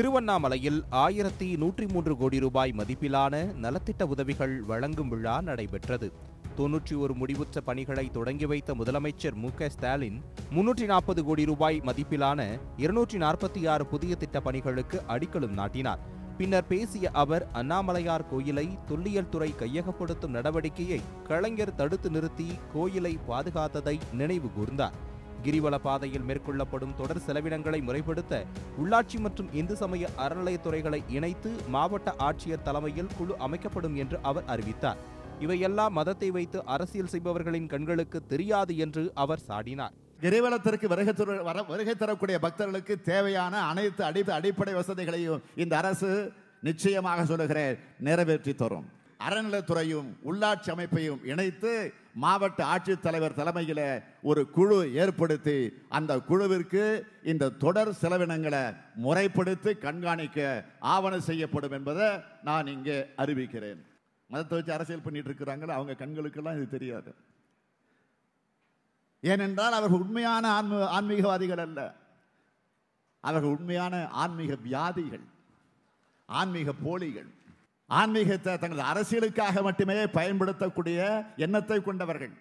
திருவண்ணாமலையில் ஆயிரத்தி நூற்றி மூன்று கோடி ரூபாய் மதிப்பிலான நலத்திட்ட உதவிகள் வழங்கும் விழா நடைபெற்றது தொன்னூற்றி ஒரு முடிவுற்ற பணிகளை தொடங்கி வைத்த முதலமைச்சர் மு க ஸ்டாலின் முன்னூற்றி நாற்பது கோடி ரூபாய் மதிப்பிலான இருநூற்றி நாற்பத்தி ஆறு புதிய திட்ட பணிகளுக்கு அடிக்கலும் நாட்டினார் பின்னர் பேசிய அவர் அண்ணாமலையார் கோயிலை தொல்லியல் துறை கையகப்படுத்தும் நடவடிக்கையை கலைஞர் தடுத்து நிறுத்தி கோயிலை பாதுகாத்ததை நினைவு கூர்ந்தார் கிரிவல பாதையில் மேற்கொள்ளப்படும் தொடர் செலவினங்களை முறைப்படுத்த உள்ளாட்சி மற்றும் இந்து சமய அறநிலையத்துறைகளை இணைத்து மாவட்ட ஆட்சியர் தலைமையில் குழு அமைக்கப்படும் என்று அவர் அறிவித்தார் இவையெல்லாம் மதத்தை வைத்து அரசியல் செய்பவர்களின் கண்களுக்கு தெரியாது என்று அவர் சாடினார் கிரிவலத்திற்கு வருகை தரு- வர- வருகை தரக்கூடிய பக்தர்களுக்கு தேவையான அனைத்து அடி அடிப்படை வசதிகளையும் இந்த அரசு நிச்சயமாக சொல்லுகிறேன் நிறைவேற்றி தரும் அறநிலைத்துறையும் உள்ளாட்சி அமைப்பையும் இணைத்து மாவட்ட ஆட்சித்தலைவர் தலைமையில் ஒரு குழு ஏற்படுத்தி அந்த குழுவிற்கு இந்த தொடர் செலவினங்களை முறைப்படுத்தி கண்காணிக்க ஆவணம் செய்யப்படும் என்பதை நான் இங்கே அறிவிக்கிறேன் மதத்தை வச்சு அரசியல் பண்ணிட்டு இருக்கிறாங்களோ அவங்க கண்களுக்கெல்லாம் இது தெரியாது ஏனென்றால் அவர்கள் உண்மையான ஆன்ம ஆன்மீகவாதிகள் அல்ல அவர்கள் உண்மையான ஆன்மீக வியாதிகள் ஆன்மீக போலிகள் ஆன்மீகத்தை தங்களது அரசியலுக்காக மட்டுமே பயன்படுத்தக்கூடிய எண்ணத்தை கொண்டவர்கள்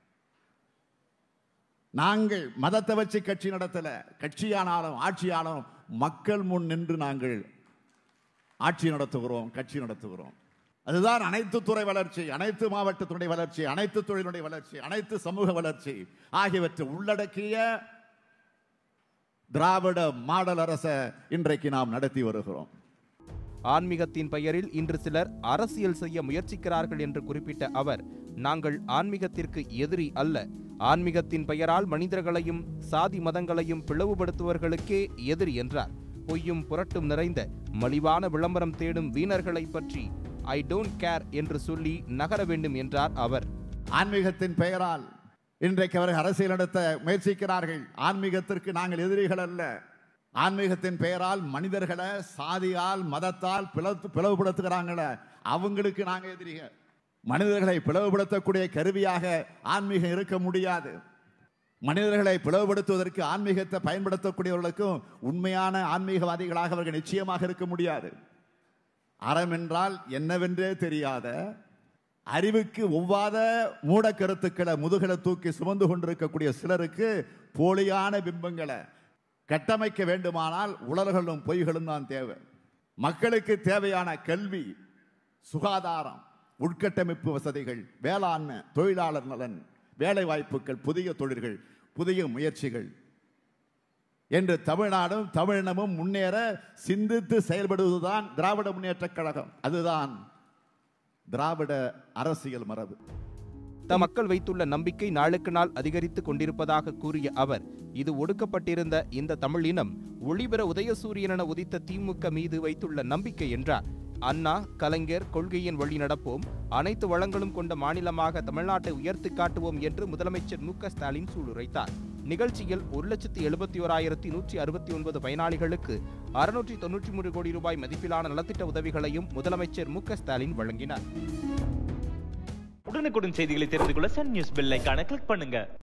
நாங்கள் மதத்தை வச்சு கட்சி நடத்தல கட்சியானாலும் ஆட்சியானாலும் மக்கள் முன் நின்று நாங்கள் ஆட்சி நடத்துகிறோம் கட்சி நடத்துகிறோம் அதுதான் அனைத்து துறை வளர்ச்சி அனைத்து மாவட்டத்துடைய வளர்ச்சி அனைத்து தொழிலுடைய வளர்ச்சி அனைத்து சமூக வளர்ச்சி ஆகியவற்றை உள்ளடக்கிய திராவிட மாடல் அரசை இன்றைக்கு நாம் நடத்தி வருகிறோம் ஆன்மீகத்தின் பெயரில் இன்று சிலர் அரசியல் செய்ய முயற்சிக்கிறார்கள் என்று குறிப்பிட்ட அவர் நாங்கள் ஆன்மீகத்திற்கு எதிரி அல்ல ஆன்மீகத்தின் பெயரால் மனிதர்களையும் சாதி மதங்களையும் பிளவுபடுத்துவர்களுக்கே எதிரி என்றார் பொய்யும் புரட்டும் நிறைந்த மலிவான விளம்பரம் தேடும் வீணர்களை பற்றி ஐ டோன்ட் கேர் என்று சொல்லி நகர வேண்டும் என்றார் அவர் ஆன்மீகத்தின் பெயரால் இன்றைக்கு அவர்கள் அரசியல் நடத்த முயற்சிக்கிறார்கள் ஆன்மீகத்திற்கு நாங்கள் எதிரிகள் அல்ல ஆன்மீகத்தின் பெயரால் மனிதர்களை சாதியால் மதத்தால் பிளவு பிளவுபடுத்துகிறாங்களே அவங்களுக்கு நாங்க எதிரிகள் மனிதர்களை பிளவுபடுத்தக்கூடிய கருவியாக ஆன்மீகம் இருக்க முடியாது மனிதர்களை பிளவுபடுத்துவதற்கு ஆன்மீகத்தை பயன்படுத்தக்கூடியவர்களுக்கும் உண்மையான ஆன்மீகவாதிகளாக அவர்கள் நிச்சயமாக இருக்க முடியாது அறம் என்றால் என்னவென்றே தெரியாத அறிவுக்கு ஒவ்வாத மூட கருத்துக்களை முதுகலை தூக்கி சுமந்து கொண்டிருக்கக்கூடிய சிலருக்கு போலியான பிம்பங்களை கட்டமைக்க வேண்டுமானால் உலர்களும் பொய்களும் தான் தேவை மக்களுக்கு தேவையான கல்வி சுகாதாரம் உட்கட்டமைப்பு வசதிகள் வேளாண்மை தொழிலாளர் நலன் வேலை வாய்ப்புகள் புதிய தொழில்கள் புதிய முயற்சிகள் என்று தமிழ்நாடும் தமிழினமும் முன்னேற சிந்தித்து செயல்படுவதுதான் திராவிட முன்னேற்றக் கழகம் அதுதான் திராவிட அரசியல் மரபு த மக்கள் வைத்துள்ள நம்பிக்கை நாளுக்கு நாள் அதிகரித்துக் கொண்டிருப்பதாக கூறிய அவர் இது ஒடுக்கப்பட்டிருந்த இந்த தமிழ் இனம் ஒளிபெற உதயசூரியன் என உதித்த திமுக மீது வைத்துள்ள நம்பிக்கை என்றார் அண்ணா கலைஞர் கொள்கையின் வழி நடப்போம் அனைத்து வளங்களும் கொண்ட மாநிலமாக தமிழ்நாட்டை உயர்த்தி காட்டுவோம் என்று முதலமைச்சர் மு க ஸ்டாலின் சூளுரைத்தார் நிகழ்ச்சியில் ஒரு லட்சத்தி எழுபத்தி ஓராயிரத்தி நூற்றி அறுபத்தி ஒன்பது பயனாளிகளுக்கு அறுநூற்றி தொன்னூற்றி மூன்று கோடி ரூபாய் மதிப்பிலான நலத்திட்ட உதவிகளையும் முதலமைச்சர் மு க ஸ்டாலின் வழங்கினார் உடனுக்குடன் செய்திகளை தெரிந்து கொள்ள சன் நியூஸ் பெல் ஐகானை கிளிக் பண்ணுங்க